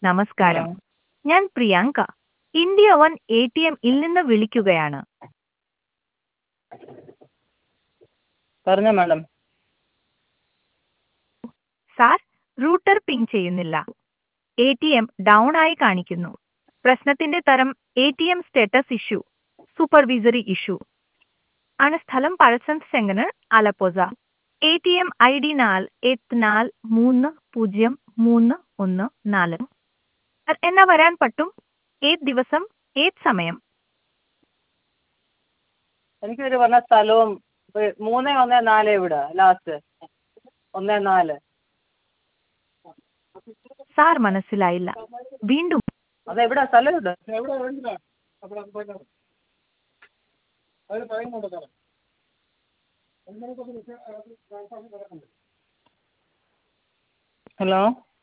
നമസ്കാരം ഞാൻ Priyanka India one A T എമ്മിൽ നിന്ന് വിളിക്കുകയാണ് പറഞ്ഞോ മാഡം സാർ റൂട്ടർ പിങ് ചെയ്യുന്നില്ല എ ടി എം ഡൗൺ ആയി കാണിക്കുന്നു പ്രശ്നത്തിന്റെ തരം A T M status issue supervisory issue ആണ് സ്ഥലം പഴസന്ത് സെങ്കനർ ആലപ്പോസ A T M I D നാല് എട്ട് നാല് മൂന്ന് പൂജ്യം മൂന്ന് ഒന്ന് നാല് സർ, എന്നാ വരാൻ പറ്റും ഏത് ദിവസം ഏത് സമയം എനിക്കിവര് പറഞ്ഞ സ്ഥലവും ഇപ്പൊ മൂന്ന് ഒന്ന് നാല് ഇവിടെ ലാസ്റ്റ് ഒന്ന് നാല് സാർ മനസ്സിലായില്ല വീണ്ടും അതെവിടാ സ്ഥലം ഇവിടെ ഹലോ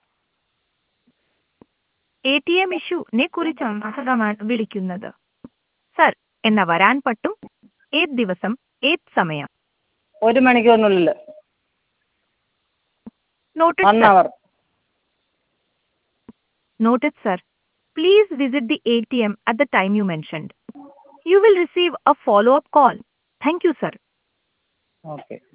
എ ടി എം ഇഷ്യൂനെ കുറിച്ചാണ് മഹതമാണ് വിളിക്കുന്നത് സർ എന്നാ വരാൻ പറ്റും ഏത് ദിവസം ഏത് സമയം ഒരു മണിക്കൂറിനുള്ളിൽ noted one hour Noted, sir. Please visit the ATM at the time you mentioned. You will receive a follow-up call. Thank you, sir. Okay